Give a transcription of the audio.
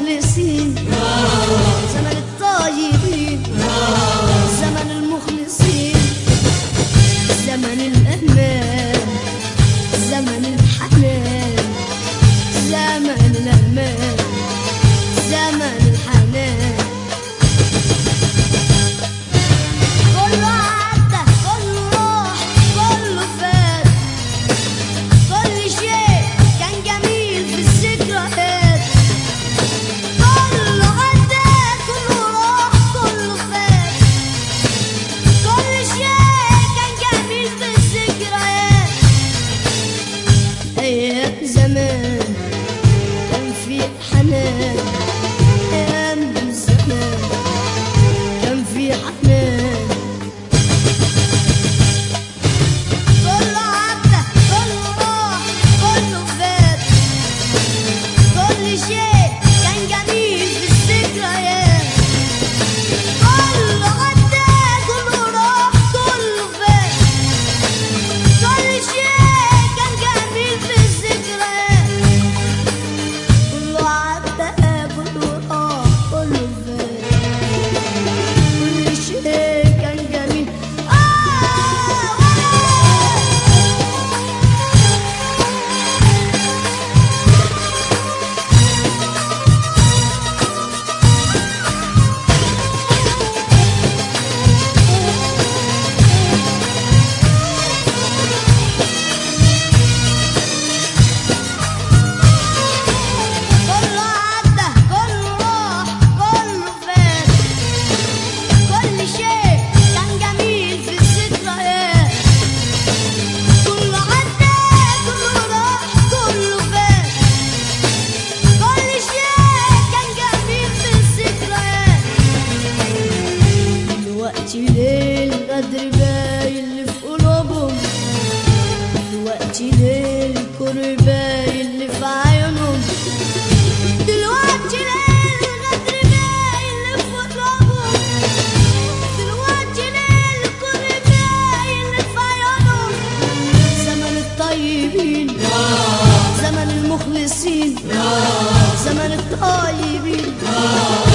المخلصين زمن الطيبين زمن المخلصين زمن الأمان زمن الحنان زمن الأمان زمن الحنان كله عدى كله راح كله فات كل شيء كان جميل في الذكريات كله عدى كله راح كله فات كل شيء كان جميل في الذكريات أيام زمان كان في حنان أيام زمان كان في حنان كله عدى كله راح كله فات كل شيء كان جميل في الذكريات كله عدى كله راح كله فات كل شيء كان جميل في الذكريات كله عدى كله راح كله فات كل شيء كان جميل كله عدى كله راح كله فات كل شيء كان جميل في الذكريات كله عدى كله راح كله فات كل شيء كان جميل في الذكريات دلوقتي ليه الغدر باين اللي في قلوبهم دلوقتي ليه الكره باين اللي في عيونهم دلوقتي ليه الغدر باين اللي في قلوبهم دلوقتي ليه الكره باين اللي في عيونهم زمن الطيبين زمن المخلصين زمن الطيبين